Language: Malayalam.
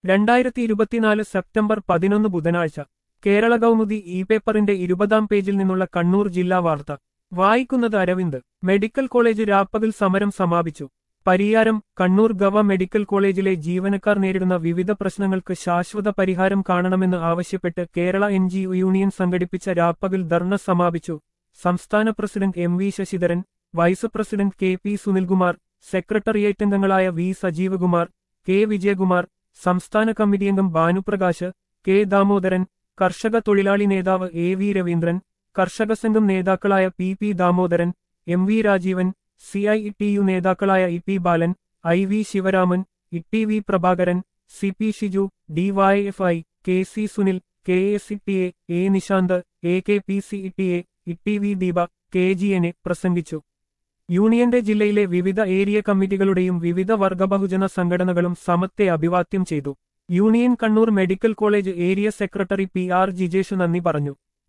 രണ്ടായിരത്തി ഇരുപത്തിനാല് സെപ്റ്റംബർ പതിനൊന്ന് ബുധനാഴ്ച കേരള കൗമുദി ഇ പേപ്പറിന്റെ ഇരുപതാം പേജിൽ നിന്നുള്ള കണ്ണൂർ ജില്ലാ വാർത്ത വായിക്കുന്നത് അരവിന്ദ് മെഡിക്കൽ കോളേജ് രാപ്പകൽ സമരം സമാപിച്ചു പരിയാരം കണ്ണൂർ ഗവ മെഡിക്കൽ കോളേജിലെ ജീവനക്കാർ നേരിടുന്ന വിവിധ പ്രശ്നങ്ങൾക്ക് ശാശ്വത പരിഹാരം കാണണമെന്ന് ആവശ്യപ്പെട്ട് കേരള എൻ ജി യൂണിയൻ സംഘടിപ്പിച്ച രാപ്പകൽ ധർണ സമാപിച്ചു സംസ്ഥാന president M V Sasidharan vice president K P Sunilkumar secretariat അംഗങ്ങളായ വി സജീവകുമാർ കെ വിജയകുമാർ സംസ്ഥാന കമ്മിറ്റി അംഗം ഭാനുപ്രകാശ് കെ ദാമോദരൻ കർഷക തൊഴിലാളി നേതാവ് എ വി രവീന്ദ്രൻ കർഷക സംഘം നേതാക്കളായ P P Damodaran M V Rajeevan C I T U നേതാക്കളായ E P Balan I V Sivaraman E T V Prabhakaran C P Shiju DYFI K C Sunil K S E T A A Nishant A K P C E T A E T V Deepa K G എനെ പ്രസംഗിച്ചു യൂണിയന്റെ ജില്ലയിലെ വിവിധ ഏരിയ കമ്മിറ്റികളുടെയും വിവിധ വർഗബഹുജന സംഘടനകളും സമത്തെ അഭിവാദ്യം ചെയ്തു union Kannur medical college area secretary P R Jijesh നന്ദി പറഞ്ഞു